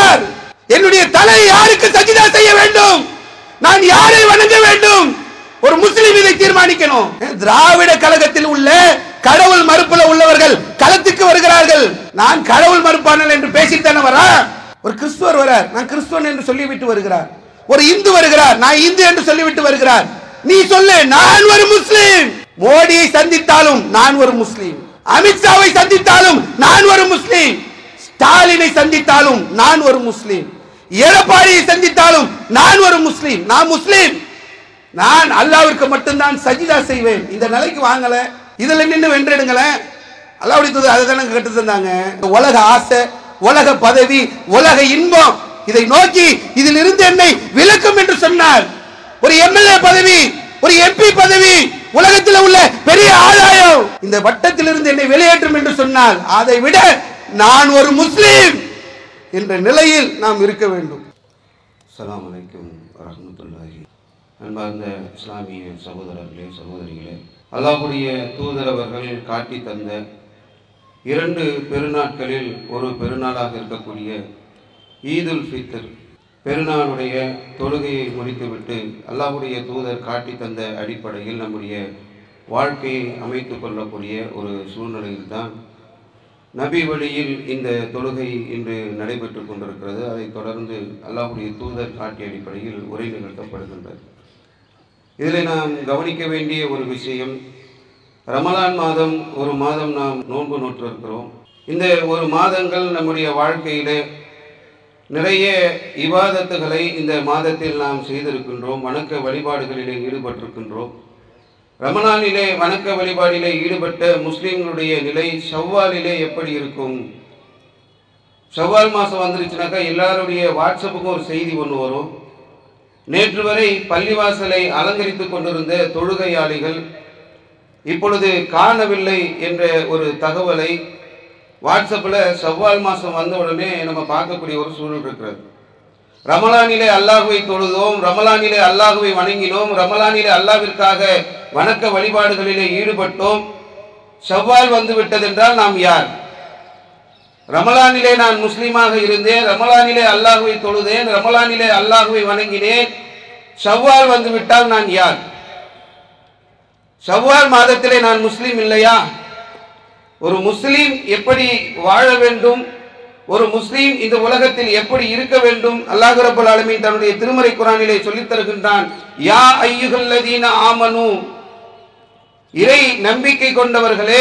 யார் என்னுடைய தலை யாருக்கு சஜிதா செய்ய வேண்டும் நான் யாரை வணங்க வேண்டும் ஒரு முஸ்லிம் இதை தீர்மானிக்கணும் திராவிட கழகத்தில் உள்ள கடவுள் மறுப்புல உள்ளவர்கள் களத்துக்கு வருகிறார்கள் நான் கடவுள் மறுப்பானல் என்று பேசித்தானே வரா ஒரு கிறிஸ்துவர் வரார் நான் கிறிஸ்துவன் என்று சொல்லிவிட்டு வருகிறார் ஒரு இந்து வருகிறார் நான் இந்து என்று சொல்லிவிட்டு வருகிறார் நீ சொல்லு நான் ஒரு முஸ்லிம் மோடியை சந்தித்தாலும் நான் ஒரு முஸ்லிம் அமித்ஷாவை சந்தித்தாலும் நான் ஒரு முஸ்லிம் ஸ்டாலினை சந்தித்தாலும் நான் ஒரு முஸ்லிம் எடப்பாடியை சந்தித்தாலும் நான் ஒரு முஸ்லிம் நான் முஸ்லிம் நான் அல்லாவிற்கு மட்டும்தான் சஜிதா செய்வேன் இந்த நிலைக்கு வாங்கல இதுல நின்று வென்றெடுங்களேன் அல்லாவுடைய தூதர் அதை தானே கட்டு தந்தாங்க இந்த உலக ஆசை உலக பதவி உலக இன்பம் இதை நோக்கி இதில் இருந்து என்னை விலக்கும் என்று சொன்னார் ஒரு எம்எல்ஏ பதவி ஒரு எம்பி பதவி உலகத்தில் உள்ள பெரிய ஆதாயம் இந்த வட்டத்தில் இருந்து என்னை வெளியேற்றும் என்று சொன்னால் அதை விட நான் ஒரு முஸ்லீம் என்ற நிலையில் நாம் இருக்க வேண்டும் அஸ்ஸலாமு அலைக்கும் வரஹ்மத்துல்லாஹி அன்பார்ந்த இஸ்லாமிய சகோதரர்களே சகோதரிகளே அல்லாஹ்வுடைய தூதர் அவர்கள் காட்டி தந்த இரண்டு பெருநாட்களில் ஒரு பெருநாளாக இருக்கக்கூடிய ஈதுல் ஃபித்ர் பெருநாளுடைய தொழுகையை முடித்துவிட்டு அல்லாஹ்வுடைய தூதர் காட்டி தந்த அடிப்படையில் நம்முடைய வாழ்க்கையை அமைத்துக் கொள்ளக்கூடிய ஒரு சூழ்நிலையில்தான் நபி வழியில் இந்த தொழுகை இன்று நடைபெற்று கொண்டிருக்கிறது அதைத் தொடர்ந்து அல்லாஹ்வுடைய தூதர் காட்டிய அடிப்படையில் உரை நிகழ்த்தப்படுகின்றது இதில் நாம் கவனிக்க வேண்டிய ஒரு விஷயம் ரமலான் மாதம் ஒரு மாதம் நாம் நோன்பு நோற்றிருக்கிறோம் இந்த ஒரு மாதங்கள் நம்முடைய வாழ்க்கையிலே நிறைய இபாதத்துகளை இந்த மாதத்தில் நாம் செய்திருக்கின்றோம் வணக்க வழிபாடுகளிலே ஈடுபட்டிருக்கின்றோம் ரமலானிலே வணக்க வழிபாடிலே ஈடுபட்ட முஸ்லிம்களுடைய நிலை ஷவ்வாலிலே எப்படி இருக்கும் ஷவ்வால் மாதம் வந்துருச்சுனாக்கா எல்லாருடைய வாட்ஸ்அப்புக்கும் ஒரு செய்தி ஒன்று வரும் நேற்று வரை பள்ளிவாசலை அலங்கரித்துக் கொண்டிருந்த தொழுகையாளிகள் இப்பொழுது காணவில்லை என்ற ஒரு தகவலை வாட்ஸ்அப்பில் செவ்வால் மாதம் வந்த உடனே நம்ம பார்க்கக்கூடிய ஒரு சூழல் இருக்கிறது ரமலானிலே அல்லாஹுவை தொழுதோம் ரமலானிலே அல்லாஹுவை வணங்கினோம் ரமலானிலே அல்லாவிற்காக வணக்க வழிபாடுகளிலே ஈடுபட்டோம் செவ்வால் வந்து விட்டதென்றால் நாம் யார் ரமலானிலே நான் முஸ்லீமாக இருந்தேன் ரமலானிலே அல்லாஹுவை தொழுதேன் ரமலானிலே அல்லாஹுவை வணங்கினேன் ஷவ்வால் வந்து விட்டால் நான் யார் ஷவ்வால் மாதத்திலே நான் முஸ்லீம் இல்லையா ஒரு முஸ்லீம் எப்படி வாழ வேண்டும் ஒரு முஸ்லீம் இந்த உலகத்தில் எப்படி இருக்க வேண்டும் அல்லாஹ் ரப்பல் ஆலமீன் தன்னுடைய திருமறை குரானிலே சொல்லித் தருகின்றான் யா ஐயுகல்லதீன ஆமனு இறை நம்பிக்கை கொண்டவர்களே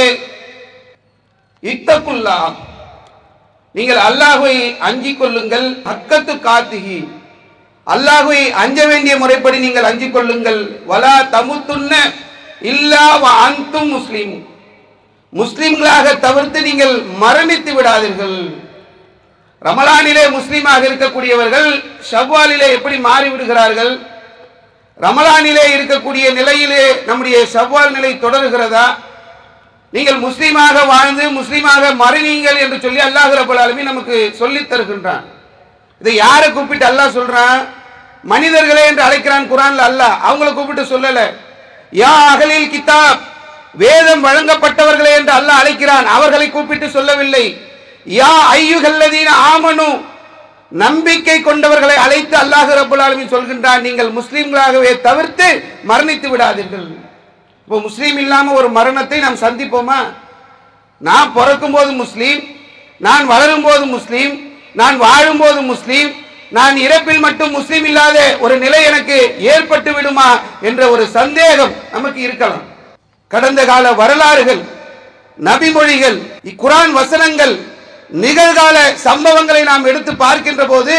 இத்தக்குல்லா நீங்கள் அல்லாஹுவை அஞ்சிக் கொள்ளுங்கள் ஹக்கத்து காத்துகி அல்லாஹுவை அஞ்ச வேண்டிய முறைப்படி நீங்கள் அஞ்சிக் கொள்ளுங்கள் வலா தமுத்துன்ன இல்லா வ அன்தும் முஸ்லீம் முஸ்லிம்களாக தவிர்த்து நீங்கள் மரணித்து விடாதீர்கள் ரமலானிலே முஸ்லீமாக இருக்கக்கூடியவர்கள் ஷவ்வாலிலே எப்படி மாறி விடுகிறார்கள் ரமலானிலே இருக்கக்கூடிய நிலையிலே நம்முடைய ஷவ்வால் நிலை தொடர்கிறதா நீங்கள் முஸ்லீமாக வாழ்ந்து முஸ்லீமாக மறைவீங்கள் என்று சொல்லி அல்லாஹ் ரபுல் ஆலமீன் நமக்கு சொல்லித் தருகின்றான் இதை யாரை கூப்பிட்டு அல்லாஹ் சொல்றான் மனிதர்களே என்று அழைக்கிறான் குரான்ல அல்லாஹ் அவங்கள கூப்பிட்டு சொல்லல யா அகலில் கிதாப் வேதம் வழங்கப்பட்டவர்களே என்று அல்லாஹ் அழைக்கிறான் அவர்களை கூப்பிட்டு சொல்லவில்லை யா ஐயுகல்லதீன ஆமனு நம்பிக்கை கொண்டவர்களை அழைத்து அல்லாஹ் ரபுல் ஆலமீன் சொல்கின்றான் நீங்கள் முஸ்லீம்களாகவே தவிர்த்து மரணித்து விடாதீர்கள் இப்போ முஸ்லீம் இல்லாம ஒரு மரணத்தை நாம் சந்திப்போமா நான் பிறக்கும் போது முஸ்லீம் நான் வளரும் போது முஸ்லீம் நான் வாழும் போது முஸ்லீம் நான் இறப்பில் மட்டும் முஸ்லீம் இல்லாத ஒரு நிலை எனக்கு ஏற்பட்டு விடுமா என்ற ஒரு சந்தேகம் நமக்கு இருக்கலாம் கடந்த கால வரலாறுகள் நபிமொழிகள் இக்குரான் வசனங்கள் நிகழ்கால சம்பவங்களை நாம் எடுத்து பார்க்கின்ற போது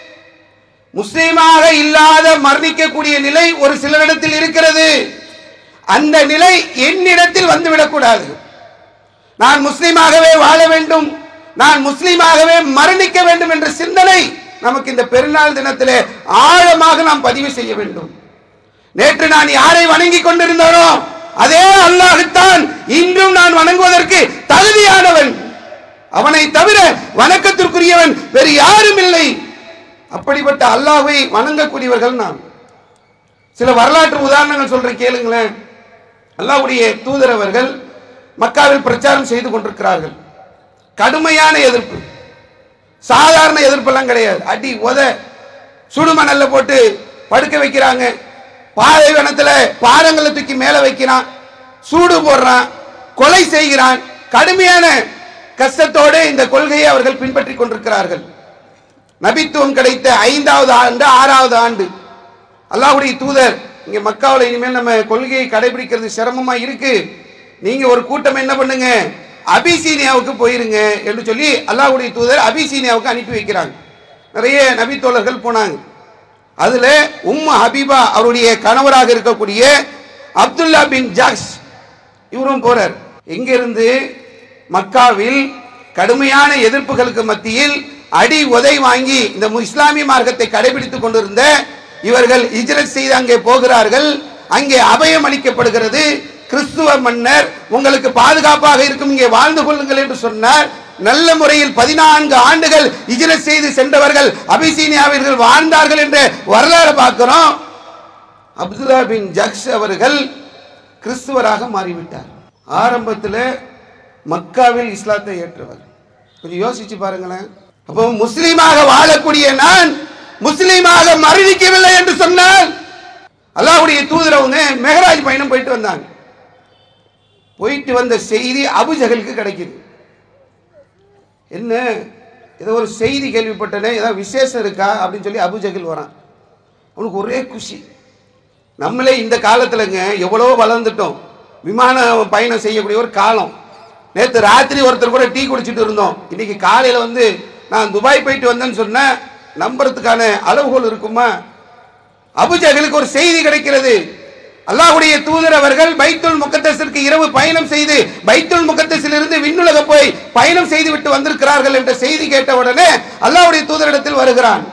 முஸ்லீமாக இல்லாத மரணிக்கக்கூடிய நிலை ஒரு சிலரிடத்தில் இருக்கிறது அந்த நிலை என்னிடத்தில் வந்துவிடக்கூடாது நான் முஸ்லீமாகவே வாழ வேண்டும் நான் முஸ்லீமாகவே மரணிக்க வேண்டும் என்ற சிந்தனை நமக்கு இந்த பெருநாள் தினத்திலே ஆழமாக நாம் பதிவு செய்ய வேண்டும் நேற்று நான் யாரை வணங்கி கொண்டிருந்தோனோ அதே அல்லாஹுத்தான் இன்றும் நான் வணங்குவதற்கு தகுதியானவன் அவனை தவிர வணக்கத்திற்குரியவன் வேறு யாரும் இல்லை அப்படிப்பட்ட அல்லாஹ்வை வணங்கக்கூடியவர்கள் நாம் சில வரலாற்று உதாரணங்கள் சொல்றேன் கேளுங்களேன் அல்லாஹ்வுடைய தூதர் அவர்கள் மக்காவில் பிரச்சாரம் செய்து கொண்டிருக்கிறார்கள் கடுமையான எதிர்ப்பு சாதாரண எதிர்ப்பெல்லாம் கிடையாது அடி உத சுடுமணல்ல போட்டு படுக்க வைக்கிறாங்க பாலைவனத்துல பாதங்களை தூக்கி மேல வைக்கிறான் சூடு போடுறான் கொலை செய்கிறான் கடுமையான கஷ்டத்தோடு இந்த கொள்கையை அவர்கள் பின்பற்றிக் கொண்டிருக்கிறார்கள் நபித்துவம் கிடைத்த ஐந்தாவது ஆண்டு ஆறாவது ஆண்டு அல்லாஹ்வுடைய தூதர் இங்க மக்காவில் இனிமேல் நம்ம கொள்கையை கடைபிடிக்கிறது சிரமமா இருக்கு நீங்க ஒரு கூட்டம் என்ன பண்ணுங்க அபிசீனியாவுக்கு போயிருங்க என்று சொல்லி அல்லாஹ்வுடைய தூதர் அபிசீனியாவுக்கு அனுப்பி வைக்கிறாங்க நிறைய நபித்தோழர்கள் போனாங்க அதுல உம்மு ஹபீபா அவருடைய கணவராக இருக்கக்கூடிய அப்துல்லா பின் ஜாக்ஸ் இவரும் போறார் எங்கிருந்து மக்காவில் கடுமையான எதிர்ப்புகளுக்கு மத்தியில் அடி உதை வாங்கி இந்த மு- இஸ்லாமிய மார்க்கத்தை கடைபிடித்துக் கொண்டிருந்த இவர்கள் இஜ்ரத் செய்து அங்கே போகிறார்கள் அங்கே அபயம் அளிக்கப்படுகிறது கிறிஸ்துவ மன்னர் உங்களுக்கு பாதுகாப்பாக இருக்கும் இங்கே வாழ்ந்து கொள்ளுங்கள் என்று சொன்னார் நல்ல முறையில் பதினான்கு ஆண்டுகள் இஜ்ரத் செய்து சென்றவர்கள் அபிசீனியாவிர்கள் வாழ்ந்தார்கள் என்ற வரலாறு பார்க்கிறோம் அப்துல்லா பின் ஜக்ஸ் அவர்கள் கிறிஸ்துவராக மாறிவிட்டார் ஆரம்பத்தில் மக்காவில் இஸ்லாத்தை ஏற்றவர் கொஞ்சம் யோசிச்சு பாருங்களேன் அப்போ முஸ்லீமாக வாழக்கூடிய நான் முஸ்லீமாக மரணிக்கவில்லை என்று சொன்னால் அல்லாஹ்வுடைய தூதரவங்க மெஹராஜ் பயணம் போயிட்டு வந்தாங்க போயிட்டு வந்த செய்தி அபுஜகலுக்கு கிடைக்குது என்ன ஏதோ ஒரு செய்தி கேள்விப்பட்டனே ஏதாவது விசேஷம் இருக்கா அப்படின்னு சொல்லி அபுஜகல் வரான் அவனுக்கு ஒரே குஷி நம்மளே இந்த காலத்துலங்க எவ்வளோ வளர்ந்துட்டோம் விமான பயணம் செய்யக்கூடிய ஒரு காலம் நேற்று ராத்திரி ஒருத்தர் கூட டீ குடிச்சிட்டு இருந்தோம் இன்னைக்கு காலையில் வந்து நான் துபாய் போயிட்டு வந்தேன்னு சொன்னேன் நம்புறதுக்கான அளவுகோல் இருக்குமா அபுஜகலுக்கு ஒரு செய்தி கிடைக்கிறது அல்லாஹ்வுடைய தூதர் அவர்கள் பைத்துல் முகத்தஸிற்கு இரவு பயணம் செய்து பைத்துல் முகத்தஸில் இருந்து விண்ணுலக போய் பயணம் செய்து விட்டு வந்திருக்கிறார்கள் என்ற செய்தி கேட்ட உடனே அல்லாஹ்வுடைய தூதரிடத்தில் வருகிறான்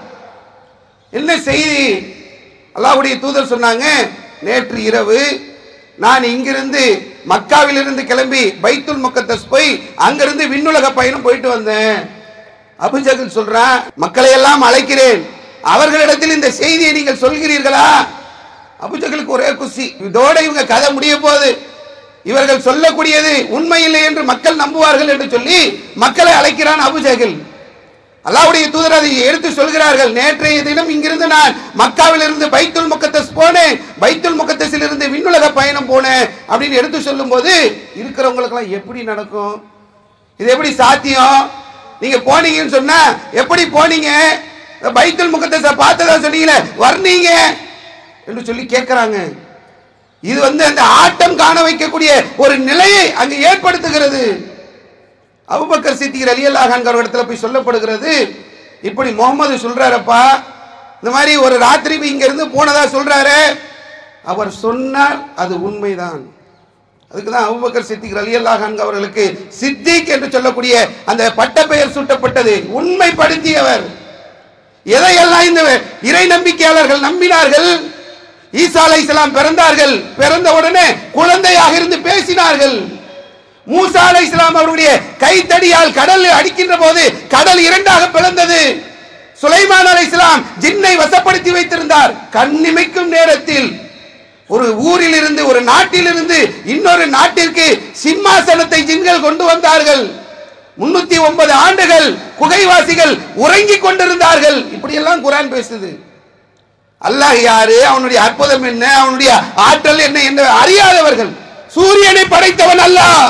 என்ன செய்தி அல்லாஹ்வுடைய தூதர் சொன்னாங்க நேற்று இரவு நான் இங்கிருந்து மக்காவிலிருந்து கிளம்பி பைத்துல் முக்கத்தஸ் போய் அங்கிருந்து விண்ணுலக பயணம் போயிட்டு வந்தேன் அபுஜகல் சொல்றான் மக்களை எல்லாம் அழைக்கிறேன் அவர்களிடத்தில் இந்த செய்தியை நீங்கள் சொல்கிறீர்களா அபுஜகலுக்கு ஒரே குசி இதோட இவங்க கதை முடிய போகுது இவர்கள் சொல்லக்கூடியது உண்மையில்லை என்று மக்கள் நம்புவார்கள் என்று சொல்லி மக்களை அழைக்கிறான் அபுஜகல் அல்லாஹ்வுடைய தூதர் அதை எடுத்து சொல்கிறார்கள் நேற்றைய தினம் இங்கிருந்து நான் மக்காவில் இருந்து பைத்துல் முகத்தஸ் போனேன் பைத்துல் முகத்தஸில் இருந்து விண்ணுலக பயணம் போனேன் அப்படின்னு எடுத்து சொல்லும்போது இருக்கிறவங்களுக்கெல்லாம் எப்படி நடக்கும் இது எப்படி சாத்தியம் நீங்க போனீங்கன்னு சொன்னா எப்படி போனீங்க இந்த பைத்துல் முகத்தஸ பார்த்ததா சொன்னீங்களே வர்ணீங்க என்று சொல்லி கேட்கிறாங்க இது வந்து அந்த ஆட்டம் காண வைக்கக்கூடிய ஒரு நிலையை அங்கு ஏற்படுத்துகிறது அபுபக்கர் சித்திகர் அலி அல்லாஹான் இடத்துல போய் சொல்லப்படுகிறது இப்படி முகமது சொல்றாரப்பா இந்த மாதிரி ஒரு ராத்திரி இங்க இருந்து போனதா சொல்றாரு அவர் சொன்னார் அது உண்மைதான் அதுக்கு தான் அபுபக்கர் சித்திக் அலி அல்லாஹான் அவர்களுக்கு சித்திக் என்று சொல்லக்கூடிய அந்த பட்டப்பெயர் சூட்டப்பட்டது உண்மைப்படுத்தியவர் எதையெல்லாம் இந்த இறை நம்பிக்கையாளர்கள் நம்பினார்கள் ஈசா அலைஹிஸ்ஸலாம் பிறந்தார்கள் பிறந்த உடனே குழந்தையாக இருந்து பேசினார்கள் மூசா அலைஹிஸ்ஸலாம் அவருடைய கைத்தடியால் கடலில் அடிக்கின்ற போது கடல் இரண்டாக பிளந்தது சுலைமான் அலைஹிஸ்ஸலாம் ஜின்னை வசப்படுத்தி வைத்திருந்தார் கண்ணிமைக்கும் நேரத்தில் ஒரு ஊரில் இருந்து ஒரு நாட்டில் இருந்து இன்னொரு நாட்டிற்கு சிம்மாசனத்தை ஜின்கள் கொண்டு வந்தார்கள் முன்னூத்தி ஒன்பது ஆண்டுகள் குகைவாசிகள் உறங்கிக் கொண்டிருந்தார்கள் இப்படியெல்லாம் குரான் பேசுது அல்லாஹ் யாரு அவனுடைய அற்புதம் என்ன அவனுடைய ஆற்றல் என்ன என்று அறியாதவர்கள் சூரியனை படைத்தவன் அல்லாஹ்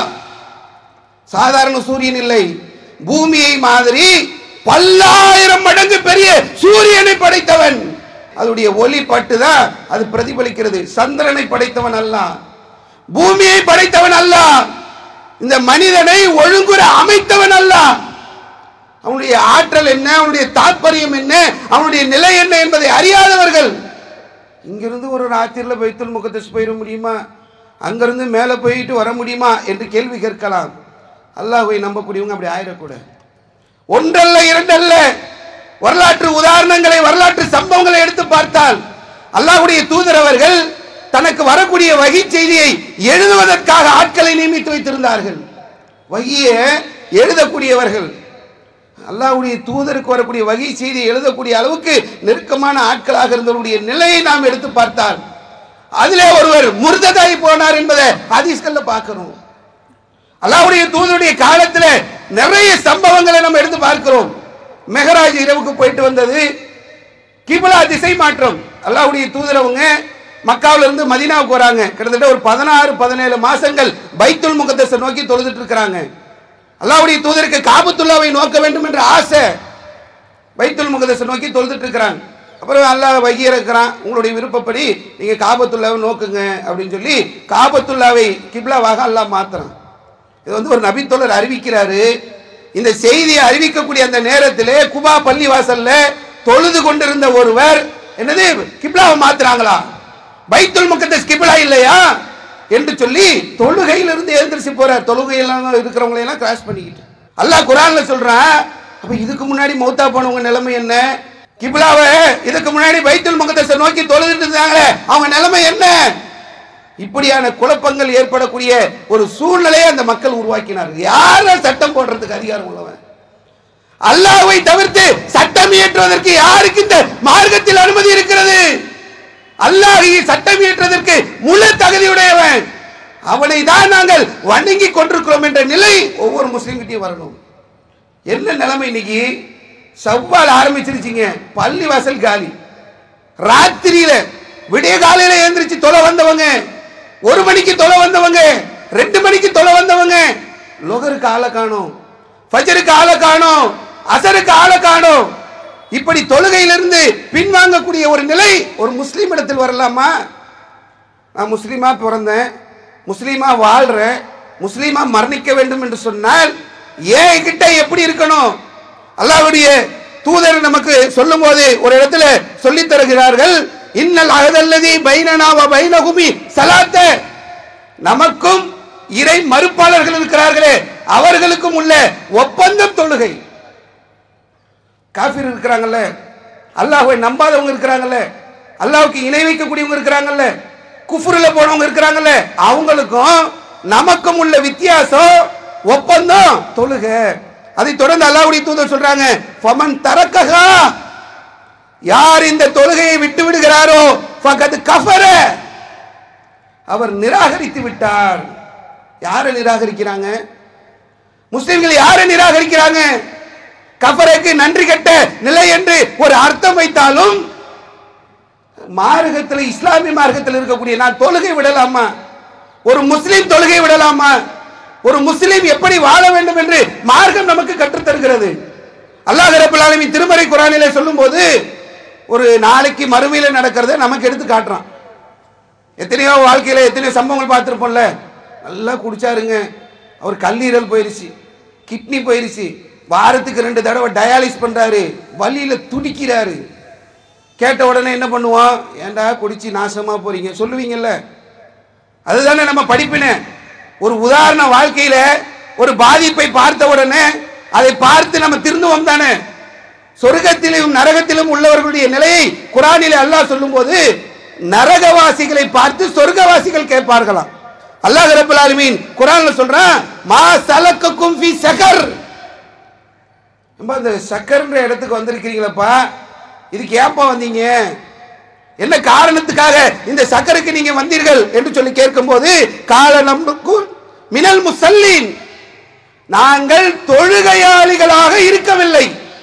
சாதாரண சூரியன் இல்லை பூமியை மாதிரி பல்லாயிரம் மடங்கு பெரிய சூரியனை படைத்தவன் அதனுடைய ஒளி பட்டுதான் அது பிரதிபலிக்கிறது சந்திரனை படைத்தவன் அல்ல பூமியை படைத்தவன் அல்ல இந்த மனிதனை ஒழுங்குற அமைத்தவன் அல்ல அவனுடைய ஆற்றல் என்ன அவனுடைய தாற்பயம் என்ன அவனுடைய நிலை என்ன என்பதை அறியாதவர்கள் இங்கிருந்து ஒரு ராத்திரில பைத்துல் முகத்தஸ் போயிட முடியுமா அங்கிருந்து மேலே போயிட்டு வர முடியுமா என்று கேள்வி கேட்கலாம் அல்லாஹ்வை நம்பக்கூடியவங்க அப்படி ஆயிடக்கூடாது ஒன்றல்ல இரண்டல்ல வரலாற்று உதாரணங்களை வரலாற்று சம்பவங்களை எடுத்து பார்த்தால் அல்லாஹ்வுடைய தூதர் அவர்கள் தனக்கு வரக்கூடிய வகி செய்தியை எழுதுவதற்காக ஆட்களை நியமித்து வைத்திருந்தார்கள் வகியை எழுதக்கூடியவர்கள் அல்லாஹ்வுடைய தூதருக்கு வரக்கூடிய வகை செய்தி எழுதக்கூடிய அளவுக்கு நெருக்கமான ஆட்களாக இருந்தவருடைய நிலையை நாம் எடுத்து பார்த்தால் அதிலே ஒருவர் முர்ததாய் போனார் என்பதை ஹதீஸ்கள்ல பார்க்கிறோம் அல்லாஹ்வுடைய தூதருடைய காலத்துல நிறைய சம்பவங்களை நம்ம எடுத்து பார்க்கிறோம் மெஹராஜ் இரவுக்கு போயிட்டு வந்தது கிபிலா திசை மாற்றம் அல்லாஹ்வுடைய தூதரவங்க மக்காவுல இருந்து மதீனாவுக்கு வராங்க கிட்டத்தட்ட ஒரு பதினாறு பதினேழு மாசங்கள் பைத்துல் முகத்தஸை நோக்கி தொழுதுட்டு இருக்கிறாங்க அல்லாஹ்வுடைய தூதருக்கு காபத்துல்லாவை நோக்க வேண்டும் என்ற ஆசை பைத்துல் முகதஸை நோக்கி தொழுதுட்டு இருக்கிறாங்க அப்புறம் அல்லாஹ் வகி இருக்கிறான் உங்களுடைய விருப்பப்படி நீங்க காபத்துல்லாவை நோக்குங்க அப்படின்னு சொல்லி காபத்துல்லாவை கிப்லாவாக அல்லாஹ் மாத்துறான் இது வந்து ஒரு நபித்தோழர் அறிவிக்கிறாரு இந்த செய்தியை அறிவிக்கக்கூடிய அந்த நேரத்திலே குபா பள்ளி வாசல்ல தொழுது கொண்டிருந்த ஒருவர் என்னது கிப்லாவை மாத்துறாங்களா பைத்துல் முகத்தஸ் கிப்லா இல்லையா என்று சொல்லி தொழுகையிலிருந்து எழுந்திரிச்சு போறார் தொழுகையெல்லாம் இருக்கிறவங்களை எல்லாம் கிராஸ் பண்ணிக்கிட்டு அல்லாஹ் குரான்ல சொல்றான் அப்ப இதுக்கு முன்னாடி மௌத்தா போனவங்க நிலைமை என்ன கிப்லாவை இதுக்கு முன்னாடி பைத்துல் முகத்தஸை நோக்கி தொழுதுட்டு இருந்தாங்களே அவங்க நிலைமை என்ன இப்படியான குழப்பங்கள் ஏற்படக்கூடிய ஒரு சூழ்நிலையை அந்த மக்கள் உருவாக்கினார்கள் யார சட்டம் போடுறதுக்கு அதிகாரம் உள்ளவன் அல்லாஹ்வை தவிர்த்து சட்டம் இயற்றுவதற்கு யாருக்கு இந்த மார்க்கத்தில் அனுமதி இருக்கிறது அல்லாஹ் சட்டம் இயற்றுவதற்கு முழு தகுதியுடையவன் அவனை தான் நாங்கள் வணங்கி கொண்டிருக்கிறோம் என்ற நிலை ஒவ்வொரு முஸ்லீம்கிட்டையும் வரணும் என்ன நிலைமை இன்னைக்கு சவ்வால் ஆரம்பிச்சிருச்சிங்க பள்ளி வாசல் காலி ராத்திரியில விடிய காலையில எழுந்திரிச்சு தொலை வந்தவங்க ஒரு மணிக்கு தொலை வந்தவங்க ரெண்டு மணிக்கு தொலை வந்தவங்க லொகருக்கு ஆளை காணோம் ஃபஜருக்கு ஆளை காணோம் அசருக்கு ஆளை காணோம் இப்படி தொழுகையிலிருந்து பின்வாங்கக்கூடிய ஒரு நிலை ஒரு முஸ்லீம் இடத்தில் வரலாமா நான் முஸ்லீமா பிறந்தேன் முஸ்லீமா வாழ்றேன் முஸ்லீமா மரணிக்க வேண்டும் என்று சொன்னால் ஏன் கிட்ட எப்படி இருக்கணும் அல்லாஹ்வுடைய தூதர் நமக்கு சொல்லும் போது ஒரு இடத்துல சொல்லி தருகிறார்கள் இன்னல் அகதல்லதி பைனனாவ பைனகுமி சலாத்த நமக்கும் இறை மறுப்பாளர்கள் இருக்கிறார்களே அவர்களுக்கும் உள்ள ஒப்பந்தம் தொழுகை காஃபிர் இருக்கிறாங்கல்ல அல்லாஹ்வை நம்பாதவங்க இருக்கிறாங்கல்ல அல்லாஹ்வுக்கு இணை வைக்கக்கூடியவங்க இருக்கிறாங்கல்ல குஃப்ருல போனவங்க இருக்கிறாங்கல்ல அவங்களுக்கும் நமக்கும் உள்ள வித்தியாசம் ஒப்பந்தம் தொழுக அதை தொடர்ந்து அல்லாஹ்வுடைய தூதர் சொல்றாங்க ஃபமன் தரக்கஹா யார் இந்த தொழுகையை விட்டு விடுகிறாரோ ஃபகத் கஃபர அவர் நிராகரித்து விட்டார் யாரை நிராகரிக்கிறாங்க முஸ்லிம்கள் யாரை நிராகரிக்கிறாங்க கஃபருக்கு நன்றி கெட்ட நிலை என்று ஒரு அர்த்தம் வைத்தாலும் மார்க்கத்தில் இஸ்லாமிய மார்க்கத்தில் இருக்கக்கூடிய நான் தொழுகை விடலாமா ஒரு முஸ்லிம் தொழுகை விடலாமா ஒரு முஸ்லிம் எப்படி வாழ வேண்டும் என்று மார்க்கம் நமக்கு கற்றுத் தருகிறது அல்லாஹ் ரப்பல் ஆலமீன் திருமறை குரானிலே சொல்லும்போது ஒரு நாளைக்கு மறுமையில நடக்கிறத நமக்கு எடுத்து காட்டுறான் எத்தனையோ வாழ்க்கையில எத்தனையோ சம்பவங்கள் பார்த்துருப்போம்ல நல்லா குடிச்சாருங்க அவர் கல்லீரல் போயிருச்சு கிட்னி போயிருச்சு வாரத்துக்கு ரெண்டு தடவை டயாலிஸ் பண்றாரு வலியில துடிக்கிறாரு கேட்ட உடனே என்ன பண்ணுவோம் ஏன்டா குடிச்சு நாசமா போறீங்க சொல்லுவீங்கல்ல அதுதானே நம்ம படிப்பினே ஒரு உதாரண வாழ்க்கையில ஒரு பாதிப்பை பார்த்த உடனே அதை பார்த்து நம்ம திருந்துவோம் தானே சொர்க்கத்திலும் நரகத்திலும் உள்ளவர்களுடைய நிலையை குரானிலே அல்லாஹ் சொல்லும்போது நரகவாசிகளை பார்த்து சொர்க்கவாசிகள் கேட்பார்களாம் அல்லாஹ் ரப்பல் ஆலமீன் குரான்ல சொல்றான் மா சலக்கக்கும் ஃபி சகர் ரொம்ப அந்த சக்கர்ன்ற இடத்துக்கு வந்திருக்கிறீங்களப்பா இதுக்கு ஏப்பா வந்தீங்க என்ன காரணத்துக்காக இந்த சக்கருக்கு நீங்க வந்தீர்கள் என்று சொல்லி கேட்கும்போது கால நமக்கு மினல் முசல்லீன் நாங்கள் தொழுகையாளிகளாக இருக்கவில்லை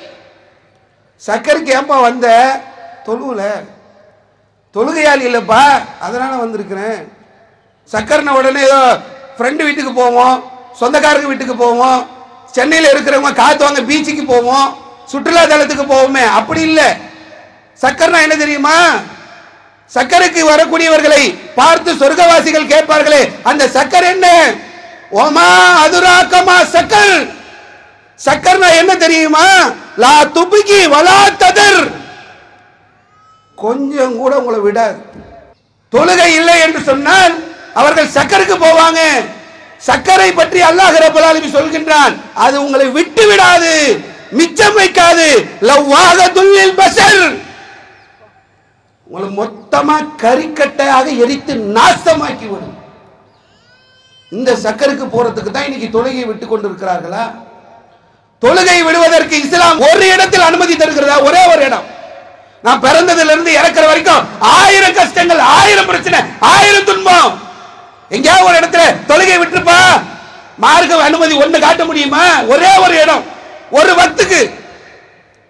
சக்கருக்கு ஏப்பா வந்த தொழுவுல தொழுகையாளி இல்லைப்பா அதனால வந்திருக்கிறேன் சக்கரனை உடனே ஏதோ ஃப்ரெண்டு வீட்டுக்கு போவோம் சொந்தக்காரங்க வீட்டுக்கு போவோம் சென்னையில் இருக்கிறவங்க காத்து வாங்க பீச்சுக்கு போவோம் சுற்றுலா தலத்துக்கு போவோமே அப்படி இல்லை சக்கரனா என்ன தெரியுமா சக்கரைக்கு வரக்கூடியவர்களை பார்த்து சொர்க்கவாசிகள் கேட்பார்களே அந்த சக்கர் என்ன ஓமா அதுராக்கமா சக்கர் சக்கர்னா என்ன தெரியுமா லா துபிகி வலா ததர் கொஞ்சம் கூட உங்களை விடாது தொழுகை இல்லை என்று சொன்னால் அவர்கள் சக்கருக்கு போவாங்க சக்கரை பற்றி அல்லாஹ் ரப்பல் ஆலமீன் சொல்கின்றான் அது உங்களை விட்டு விடாது மிச்சம் வைக்காது லவ்வாக துல்லில் பசர் உங்களை மொத்தமா கறிக்கட்டையாக எரித்து நாசமாக்கி விடும் இந்த சக்கருக்கு போறதுக்கு தான் இன்னைக்கு தொழுகை விட்டு கொண்டிருக்கிறார்களா தொழுகை விடுவதற்கு இஸ்லாம் ஒரு இடத்தில் அனுமதி தருகிறதா ஒரே ஒரு இடம் நான் பிறந்ததுல இருந்து இறக்குற வரைக்கும் ஆயிரம் கஷ்டங்கள் ஆயிரம் பிரச்சனை ஆயிரம் துன்பம் எங்கேயாவது ஒரு இடத்துல தொழுகை விட்டுருப்பா மார்க்க அனுமதி ஒண்ணு காட்ட முடியுமா ஒரே ஒரு இடம் ஒரு வக்துக்கு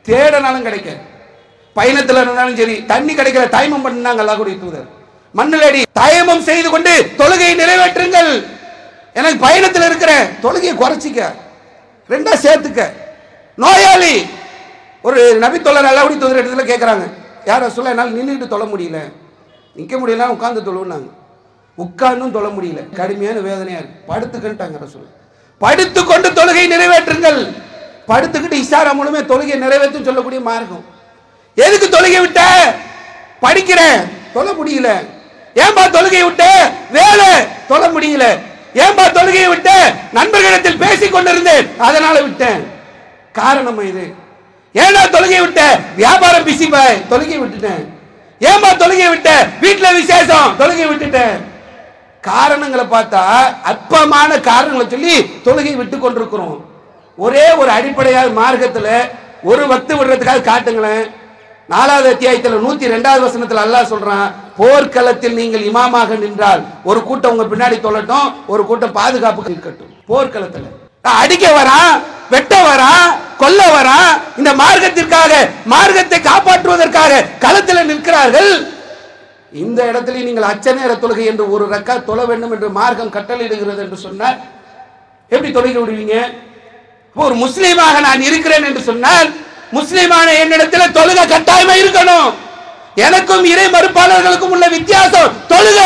தேடனாலும் கிடைக்க பயணத்துல இருந்தாலும் சரி தண்ணி கிடைக்கல தயமம் பண்ணாங்க அல்லாஹ்வுடைய தூதர் மண்ணிலடி தயமம் செய்து கொண்டு தொழுகையை நிறைவேற்றுங்கள் எனக்கு பயணத்தில் இருக்கிற தொழுகையை குறைச்சிக்க ரெண்டா சேர்த்துக்க நோயாளி ஒரு நபி தொல்லர் அல்லாஹ்வுடைய தூதர் இடத்துல கேட்குறாங்க யார சொல்ல என்னால் நின்றுட்டு தொழ முடியல நிற்க முடியல உட்கார்ந்து தொழுவுனாங்க உட்கார்ந்தும் தொழ முடியல கடுமையான வேதனையா இருக்கு படுத்துக்கிட்டாங்க ரசூல் படுத்து கொண்டு தொழுகை நிறைவேற்றுங்கள் படுத்துக்கிட்டு இஷாரா மூலமே தொழுகை நிறைவேற்றும் சொல்லக்கூடிய மார்க்கம் எதுக்கு தொழுகை விட்ட படிக்கிறேன் தொழ முடியல ஏன்பா தொழுகை விட்ட வேலை தொழ முடியல ஏன்பா தொழுகையை விட்ட நண்பர்களிடத்தில் பேசிக் கொண்டிருந்தேன் அதனால விட்டேன் காரணம் இது ஏன்னா தொழுகை விட்ட வியாபாரம் பிசி பாய் தொழுகை விட்டுட்டேன் ஏன்பா தொழுகை விட்ட வீட்டுல விசேஷம் தொழுகை விட்டுட்டேன் காரணங்களை பார்த்தா அற்பமான காரணங்களை சொல்லி தொழுகை விட்டு கொண்டிருக்கிறோம் ஒரே ஒரு அடிப்படையாக மார்க்கத்துல ஒரு வக்து விடுறதுக்காக காட்டுங்களேன் நாலாவது அத்தியாயத்துல நூத்தி ரெண்டாவது வசனத்துல அல்லாஹ் சொல்றான் போர்க்களத்தில் நீங்கள் இமாமாக நின்றால் ஒரு கூட்டம் உங்க பின்னாடி தொழட்டும் ஒரு கூட்டம் பாதுகாப்புக்கு இருக்கட்டும் போர்க்களத்துல அடிக்க வரான் வெட்ட வரான் கொல்ல வரான் இந்த மார்க்கத்திற்காக மார்க்கத்தை காப்பாற்றுவதற்காக களத்துல நிற்கிறார்கள் இந்த இடத்துல நீங்கள் அச்ச நேர தொழுகை என்று ஒரு ரக்கா தொழ வேண்டும் என்று மார்க்கம் கட்டளையிடுகிறது என்று சொன்னால் எப்படி தொழுகை விடுவீங்க அப்போ ஒரு முஸ்லீமாக நான் இருக்கிறேன் என்று சொன்னால் முஸ்லீமான என்னிடத்தில் தொழுகை கட்டாயமா இருக்கணும் எனக்கும் இறை மறுப்பாளர்களுக்கும் உள்ள வித்தியாசம் தொழுக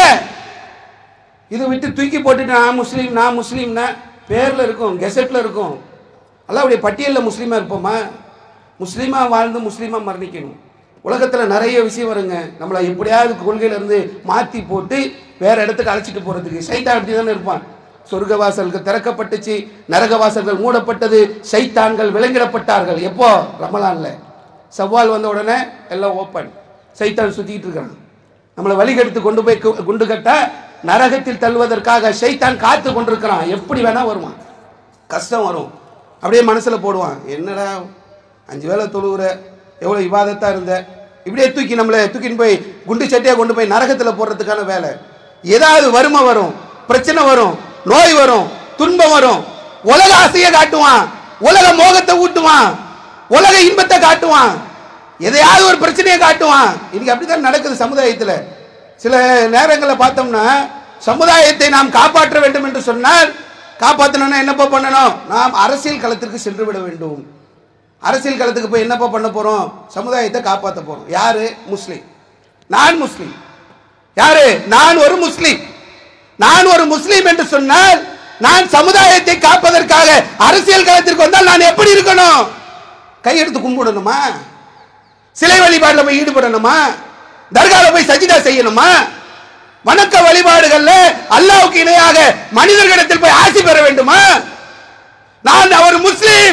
இதை விட்டு தூக்கி போட்டுட்டு நான் முஸ்லீம் நான் முஸ்லீம்னா பேர்ல இருக்கும் கெசட்ல இருக்கும் அல்லாவுடைய பட்டியலில் முஸ்லீமா இருப்போமா முஸ்லீமா வாழ்ந்து முஸ்லீமா மரணிக்கணும் உலகத்துல நிறைய விஷயம் வருங்க நம்மளை எப்படியாவது கொள்கையில இருந்து மாத்தி போட்டு வேற இடத்துக்கு அழைச்சிட்டு போறதுக்கு சைத்தான் அப்படி தானே இருப்பான் சொர்க்க வாசல்கள் திறக்கப்பட்டுச்சு நரக வாசல்கள் மூடப்பட்டது சைத்தான்கள் விலங்கிடப்பட்டார்கள் எப்போ ரமலான்ல சவால் வந்த உடனே எல்லாம் ஓப்பன் சைத்தான் சுத்திட்டு இருக்கான் நம்மளை வழிகெடுத்து கொண்டு போய் கு- குண்டு கட்ட நரகத்தில் தள்ளுவதற்காக சைத்தான் காத்து கொண்டிருக்கிறான் எப்படி வேணா வருவான் கஷ்டம் வரும் அப்படியே மனசுல போடுவான் என்னடா அஞ்சு வேளை தொழுவுற எவ்வளவு இவாதத்தா இருந்த இப்படியே தூக்கி நம்மளை தூக்கின்னு போய் குண்டு சட்டையை கொண்டு போய் நரகத்துல போடுறதுக்கான வேலை ஏதாவது வறுமை வரும் பிரச்சனை வரும் நோய் வரும் துன்பம் வரும் உலக ஆசையை காட்டுவான் உலக மோகத்தை ஊட்டுவான் உலக இன்பத்தை காட்டுவான் எதையாவது ஒரு பிரச்சனையை காட்டுவான் இன்னைக்கு அப்படிதான் நடக்குது சமுதாயத்துல சில நேரங்களில் பார்த்தோம்னா சமுதாயத்தை நாம் காப்பாற்ற வேண்டும் என்று சொன்னால் காப்பாற்றணும்னா என்னப்பா பண்ணணும் நாம் அரசியல் களத்திற்கு சென்று விட வேண்டும் அரசியல் களத்துக்கு போய் என்னப்பா பண்ண போறோம் சமுதாயத்தை காப்பாற்ற போறோம் யாரு முஸ்லிம் நான் முஸ்லிம் யாரு நான் ஒரு முஸ்லிம் நான் ஒரு முஸ்லிம் என்று சொன்னால் நான் சமுதாயத்தை காப்பதற்காக அரசியல் களத்திற்கு வந்தால் நான் எப்படி இருக்கணும் கையெடுத்து கும்பிடணுமா சிலை வழிபாடுல போய் ஈடுபடணுமா தர்கால போய் சஜிதா செய்யணுமா வணக்க வழிபாடுகள்ல அல்லாஹ்வுக்கு இணையாக மனிதர்களிடத்தில் போய் ஆசி பெற வேண்டுமா நான் அவர் முஸ்லீம்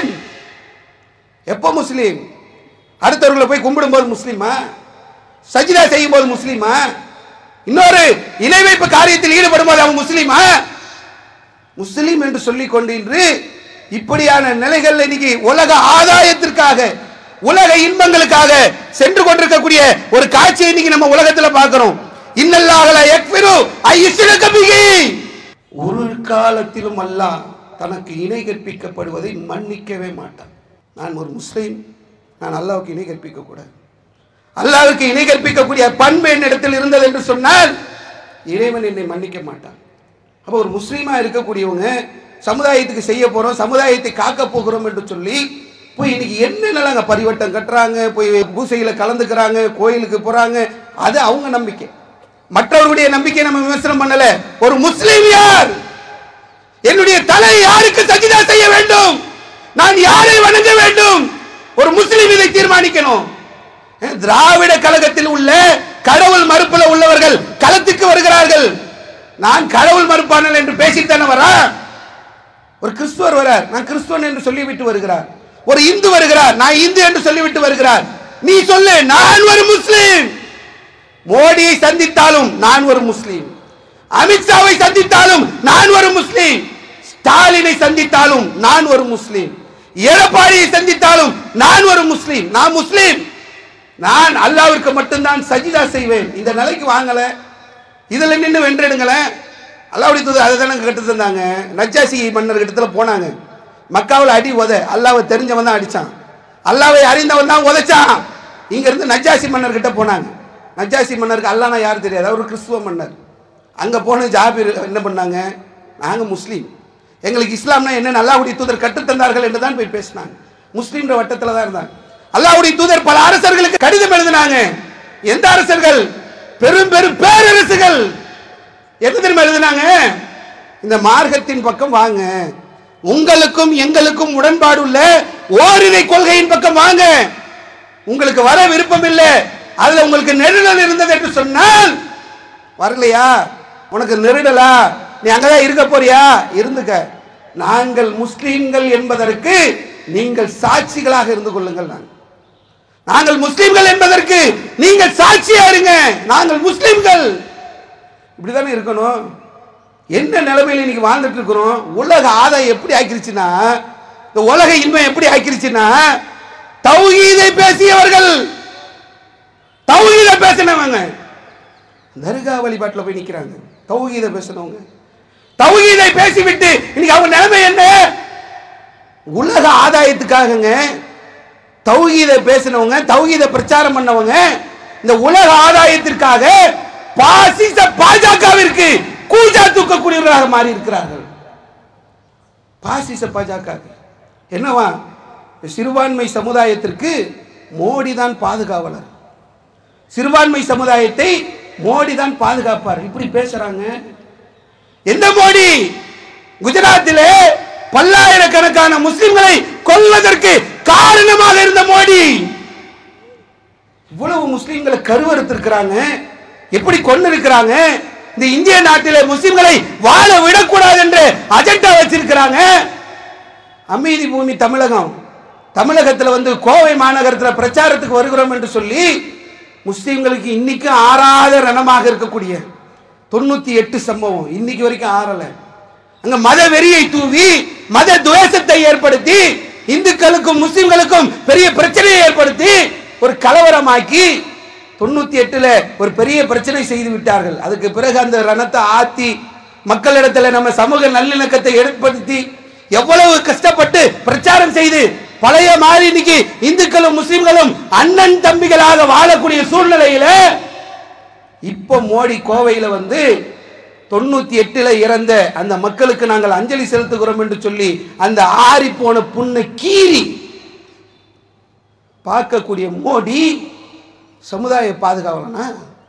எப்போ முஸ்லீம் அடுத்தவர்களை போய் கும்பிடும்போது முஸ்லீமா சஜிதா செய்யும் போது முஸ்லீமா இன்னொரு இணை வைப்பு காரியத்தில் ஈடுபடும் போது அவன் முஸ்லீமா முஸ்லீம் என்று சொல்லிக் கொண்டு இன்று இப்படியான நிலைகள் இன்னைக்கு உலக ஆதாயத்திற்காக உலக இன்பங்களுக்காக சென்று கொண்டிருக்கக்கூடிய ஒரு காட்சியை இன்னைக்கு நம்ம உலகத்துல பார்க்கிறோம் இன்னல்லாகல யக்ஃபிரு ஐயுஷ்ரக பிஹி ஒரு காலத்திலும் அல்லாஹ் தனக்கு இணை கற்பிக்கப்படுவதை மன்னிக்கவே மாட்டான் நான் ஒரு முஸ்லீம் நான் அல்லாஹ்வுக்கு இணை கற்பிக்க கூடாது அல்லாஹ்வுக்கு இணை கற்பிக்கக்கூடிய பண்பு என்னிடத்தில் இருந்தது என்று சொன்னால் இறைவன் என்னை மன்னிக்க மாட்டான் அப்போ ஒரு முஸ்லீமா இருக்கக்கூடியவங்க சமுதாயத்துக்கு செய்ய போறோம் சமுதாயத்தை காக்க போகிறோம் என்று சொல்லி போய் இன்னைக்கு என்ன நிலங்க பரிவட்டம் கட்டுறாங்க போய் பூசையில கலந்துக்கிறாங்க கோயிலுக்கு போறாங்க அது அவங்க நம்பிக்கை மற்றவர்களுடைய நம்பிக்கை நம்ம விமர்சனம் பண்ணல ஒரு முஸ்லீம் யார் என்னுடைய தலை யாருக்கு சஜிதா செய்ய வேண்டும் நான் யாரை வணங்க வேண்டும் ஒரு முஸ்லீம் இதை தீர்மானிக்கணும் ஏன் திராவிட கழகத்தில் உள்ள கடவுள் மறுப்புல உள்ளவர்கள் களத்துக்கு வருகிறார்கள் நான் கடவுள் மறுப்பானல் என்று பேசித்தானே வரா ஒரு கிறிஸ்துவர் வரார் நான் கிறிஸ்துவன் என்று சொல்லிவிட்டு வருகிறார் ஒரு இந்து வருகிறார் நான் இந்து என்று சொல்லிவிட்டு வருகிறார் நீ சொல்லு நான் ஒரு முஸ்லீம் மோடியை சந்தித்தாலும் நான் ஒரு முஸ்லீம் அமித்ஷாவை சந்தித்தாலும் நான் ஒரு முஸ்லீம் ஸ்டாலினை சந்தித்தாலும் நான் ஒரு முஸ்லீம் எடப்பாடியை சந்தித்தாலும் நான் ஒரு முஸ்லீம் நான் முஸ்லீம் நான் அல்லாவிற்கு மட்டும்தான் சஜிதா செய்வேன் இந்த நிலைக்கு வாங்கல இதுல நின்று வென்றெடுங்களேன் அல்லாவுடைய தூதர் அதை தானே கட்டு தந்தாங்க நஜாசி மன்னர் கிட்டத்துல போனாங்க மக்காவில் அடி உத அல்லாவை தெரிஞ்சவன் தான் அடிச்சான் அல்லாவை அறிந்தவன் தான் உதைச்சான் இங்க இருந்து நஜாசி மன்னர் கிட்ட போனாங்க நஜாசி மன்னருக்கு அல்லானா யார் தெரியாது அவர் கிறிஸ்துவ மன்னர் அங்க போன ஜாபிர் என்ன பண்ணாங்க நாங்க முஸ்லீம் எங்களுக்கு இஸ்லாம்னா என்ன அல்லாஹ்வுடைய தூதர் கற்றுத்தந்தார்கள் என்று தான் போய் பேசினாங்க முஸ்லீம்ன்ற வட்டத்துல தான் இருந்தாங்க அல்லாஹ்வுடைய தூதர் பல அரசர்களுக்கு கடிதம் எழுதினாங்க எந்த அரசர்கள் பெரும் பெரும் பேரரசுகள் என்ன தெரியுமா எழுதினாங்க இந்த மார்க்கத்தின் பக்கம் வாங்க உங்களுக்கும் எங்களுக்கும் உடன்பாடு உள்ள ஓரிரை கொள்கையின் பக்கம் வாங்க உங்களுக்கு வர விருப்பம் இல்லை அதுல உங்களுக்கு நெருடல் இருந்தது என்று சொன்னால் வரலையா உனக்கு நெருடலா நீ அங்கதான் இருக்க போறியா இருந்துக்க நாங்கள் முஸ்லீம்கள் என்பதற்கு நீங்கள் சாட்சிகளாக இருந்து கொள்ளுங்கள் நாங்கள் நாங்கள் முஸ்லீம்கள் என்பதற்கு நீங்கள் சாட்சியா இருங்க நாங்கள் முஸ்லீம்கள் இப்படிதானே இருக்கணும் என்ன நிலைமையில இன்னைக்கு வாழ்ந்துட்டு இருக்கிறோம் உலக ஆதாயம் எப்படி ஆக்கிருச்சுன்னா இந்த உலக இன்மை எப்படி ஆக்கிருச்சுன்னா தௌஹீதை பேசியவர்கள் தௌஹீதை பேசினவங்க தர்கா வழிபாட்டில் போய் நிக்கிறாங்க தௌஹீதை பேசினவங்க தௌஹீதை பேசிவிட்டு இன்னைக்கு அவங்க நிலைமை என்ன உலக ஆதாயத்துக்காகங்க தௌஹீதை பேசினவங்க தௌஹீதை பிரச்சாரம் பண்ணவங்க இந்த உலக ஆதாயத்திற்காக பாசிச பாஜகவிற்கு கூஜா தூக்கக்கூடியவர்களாக மாறி இருக்கிறார்கள் பாசிச பாஜக என்னவா இந்த சிறுபான்மை சமுதாயத்திற்கு மோடி தான் பாதுகாவலர் சிறுபான்மை சமுதாயத்தை மோடி தான் பாதுகாப்பார் இப்படி பேசுறாங்க எந்த மோடி குஜராத்திலே பல்லாயிரக்கணக்கான முஸ்லிம்களை கொல்வதற்கு காரணமாக இருந்த மோடி இவ்வளவு முஸ்லிம்களை கருவறுத்திருக்கிறாங்க எப்படி கொண்டு இருக்கிறாங்க இந்த இந்திய நாட்டிலே முஸ்லிம்களை வாழ விடக்கூடாது என்று அஜெண்டா வச்சிருக்கிறாங்க அமைதி பூமி தமிழகம் தமிழகத்தில் வந்து கோவை மாநகரத்தில் பிரச்சாரத்துக்கு வருகிறோம் என்று சொல்லி முஸ்லிம்களுக்கு இன்னைக்கு ஆறாத ரணமாக இருக்கக்கூடிய தொண்ணூத்தி எட்டு சம்பவம் இன்னைக்கு வரைக்கும் ஆறல அங்க மத வெறியை தூவி மத துவேஷத்தை ஏற்படுத்தி இந்துக்களுக்கும் முஸ்லிம்களுக்கும் பெரிய பிரச்சனையை ஏற்படுத்தி ஒரு கலவரமாக்கி தொண்ணூத்தி எட்டுல ஒரு பெரிய பிரச்சனை செய்து விட்டார்கள் அதுக்கு பிறகு அந்த ரணத்தை ஆத்தி மக்களிடத்துல நம்ம சமூக நல்லிணக்கத்தை ஏற்படுத்தி எவ்வளவு கஷ்டப்பட்டு பிரச்சாரம் செய்து பழைய மாதிரி இன்னைக்கு இந்துக்களும் முஸ்லிம்களும் அண்ணன் தம்பிகளாக வாழக்கூடிய சூழ்நிலையில இப்ப மோடி கோவையில வந்து தொண்ணூத்தி எட்டுல இறந்த அந்த மக்களுக்கு நாங்கள் அஞ்சலி செலுத்துகிறோம் என்று சொல்லி அந்த ஆறி போன புண்ணை கீறி பார்க்கக்கூடிய மோடி சமுதாய பாதுகாவலனா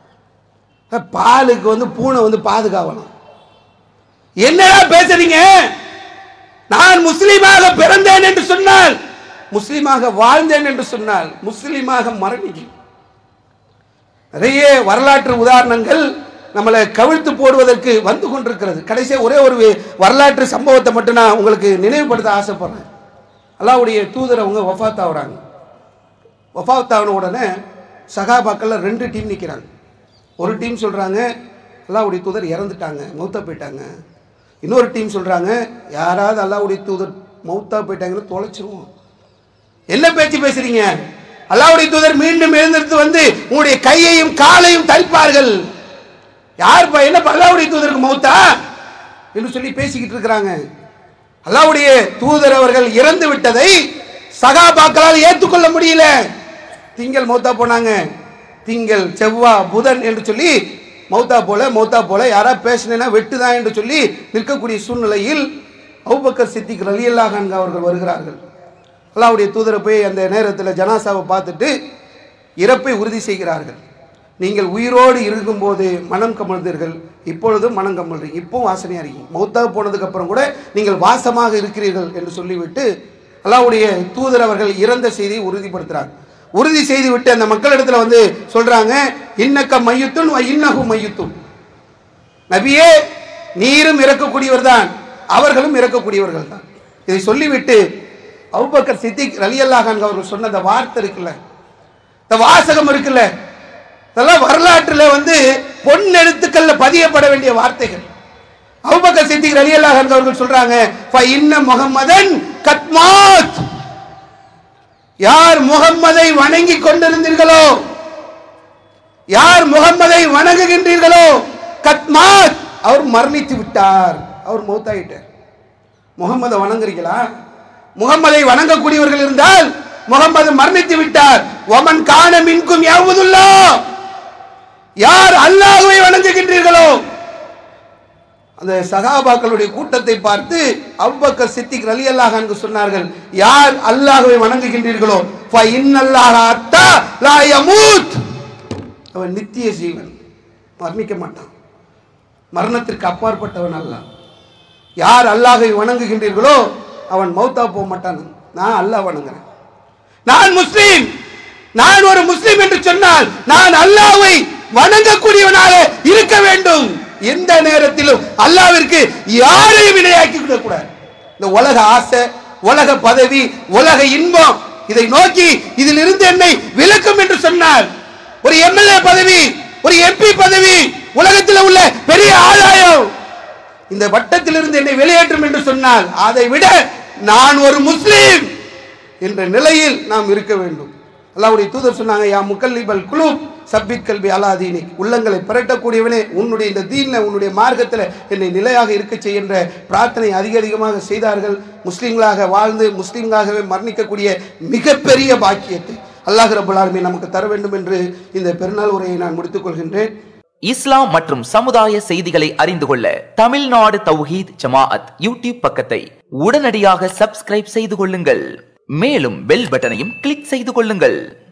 பாலுக்கு வந்து பூனை வந்து பாதுகாவலாம் என்னடா பேசுறீங்க நான் முஸ்லீமாக பிறந்தேன் என்று சொன்னால் முஸ்லீமாக வாழ்ந்தேன் என்று சொன்னால் முஸ்லீமாக மரணிக்கும் நிறைய வரலாற்று உதாரணங்கள் நம்மளை கவிழ்த்து போடுவதற்கு வந்து கொண்டிருக்கிறது கடைசியாக ஒரே ஒரு வரலாற்று சம்பவத்தை மட்டும் நான் உங்களுக்கு நினைவுபடுத்த ஆசைப்படுறேன் அல்லாவுடைய தூதர் அவங்க வஃபாத் ஆகுறாங்க வஃபாத் ஆன உடனே சகாபாக்கள்ல ரெண்டு டீம் நிற்கிறாங்க ஒரு டீம் சொல்கிறாங்க அல்லாவுடைய தூதர் இறந்துட்டாங்க மௌத்தா போயிட்டாங்க இன்னொரு டீம் சொல்கிறாங்க யாராவது அல்லாவுடைய தூதர் மௌத்தா போயிட்டாங்கன்னு தொலைச்சிருவோம் என்ன பேச்சு பேசுறீங்க அல்லாவுடைய தூதர் மீண்டும் எழுந்திருந்து வந்து உங்களுடைய கையையும் காலையும் தரிப்பார்கள் யார் பா- என்ன அல்லாவுடைய தூதருக்கு மௌத்தா என்று சொல்லி பேசிக்கிட்டு இருக்கிறாங்க அல்லாவுடைய தூதர் அவர்கள் இறந்து விட்டதை சகாபாக்களால் ஏற்றுக்கொள்ள முடியல திங்கள் மௌத்தா போனாங்க திங்கள் செவ்வா புதன் என்று சொல்லி மௌத்தா போல மௌத்தா போல யாரா பேசினேன்னா வெட்டுதான் என்று சொல்லி நிற்கக்கூடிய சூழ்நிலையில் அவுபக்கர் சித்திக் ரலியல்லாஹ் அன்ஹு அவர்கள் வருகிறார்கள் அல்லாஹ்வுடைய தூதரை போய் அந்த நேரத்தில் ஜனாசாவை பார்த்துட்டு இறப்பை உறுதி செய்கிறார்கள் நீங்கள் உயிரோடு இருக்கும்போது மனம் கமழ்ந்தீர்கள் இப்பொழுதும் மனம் கமழ்றீங்க இப்போ வாசனையாக இருக்கீங்க மௌத்தாக போனதுக்கு அப்புறம் கூட நீங்கள் வாசமாக இருக்கிறீர்கள் என்று சொல்லிவிட்டு அல்லாஹ்வுடைய தூதர் அவர்கள் இறந்த செய்தியை உறுதிப்படுத்துறாங்க உறுதி செய்து விட்டு அந்த மக்களிடத்துல வந்து சொல்றாங்க இன்னக்க மையுத்துன் இன்னகும் மையுத்தும் நபியே நீரும் இறக்கக்கூடியவர் தான் அவர்களும் இறக்கக்கூடியவர்கள் தான் இதை சொல்லிவிட்டு அபூபக்கர் சித்திக் ரலியல்லாஹ் அன்ஹு அவர்கள் சொன்ன அந்த வார்த்தை இருக்குல்ல இந்த வாசகம் இருக்குல்ல இதெல்லாம் வரலாற்றுல வந்து பொன் எழுத்துக்கள்ல பதியப்பட வேண்டிய வார்த்தைகள் அபூபக்கர் சித்திக் ரலியல்லாஹ் அன்ஹு அவர்கள் சொல்றாங்க ஃப இன்ன முஹம்மதன் கத்மாத் யார் முகம்மதை வணங்கி கொண்டிருந்தீர்களோ யார் முகம்மதை வணங்குகின்றீர்களோ கத்மாத் அவர் மரணித்து விட்டார் அவர் மௌத்தாயிட்டார் முகம்மதை வணங்குறீங்களா முகம்மதை வணங்கக்கூடியவர்கள் இருந்தால் முகமது மரணித்து விட்டார் ஒமன் காண மின்கும் யாவதுல்லா யார் அல்லாஹ்வை வணங்குகின்றீர்களோ அந்த சகாபாக்களுடைய கூட்டத்தை பார்த்து அவ்வக்கர் சித்திக் ரலி அல்லாஹ் என்று சொன்னார்கள் யார் அல்லாஹ்வை வணங்குகின்றீர்களோ ஃப இன்னல்லாஹ அத்தா லா யமூத் அவன் நித்திய ஜீவன் மரணிக்க மாட்டான் மரணத்திற்கு அப்பாற்பட்டவன் அல்ல யார் அல்லாஹை வணங்குகின்றீர்களோ அவன் மௌத்தா போக மாட்டான் நான் அல்லாஹ் வணங்குறேன் நான் முஸ்லீம் நான் ஒரு முஸ்லீம் என்று சொன்னால் நான் அல்லாஹ்வை வணங்கக்கூடியவனாக இருக்க வேண்டும் எந்த நேரத்திலும் அல்லாஹ்விற்கு யாரையும் இணையாக்கி விடக்கூடாது இந்த உலக ஆசை உலக பதவி உலக இன்பம் இதை நோக்கி இதில் இருந்து என்னை விலக்கும் என்று சொன்னார் ஒரு எம்எல்ஏ பதவி ஒரு எம்பி பதவி உலகத்தில் உள்ள பெரிய ஆதாயம் இந்த வட்டத்திலிருந்து என்னை வெளியேற்றும் என்று சொன்னால் அதை விட நான் ஒரு முஸ்லீம் என்ற நிலையில் நாம் இருக்க வேண்டும் அல்லாஹ்வுடைய தூதர் சொன்னாங்க யா முக்கல்லிபல் குலு சப்பித் கல்வி அலாதீனி உள்ளங்களை புரட்டக்கூடியவனே உன்னுடைய இந்த தீன்ல உன்னுடைய மார்க்கத்தில் என்னை நிலையாக இருக்க செய்கின்ற பிரார்த்தனை அதிக அதிகமாக செய்தார்கள் முஸ்லீம்களாக வாழ்ந்து முஸ்லீம்களாகவே மரணிக்கக்கூடிய மிகப்பெரிய பாக்கியத்தை அல்லாஹ் ரபுல் ஆலமீன் நமக்கு தர வேண்டும் என்று இந்த பெருநாள் உரையை நான் முடித்துக் கொள்கின்றேன் இஸ்லாம் மற்றும் சமுதாய செய்திகளை அறிந்து கொள்ள தமிழ்நாடு தௌஹீத் ஜமாஅத் யூடியூப் பக்கத்தை உடனடியாக சப்ஸ்கிரைப் செய்து கொள்ளுங்கள் மேலும் பெல் பட்டனையும் கிளிக் செய்து கொள்ளுங்கள்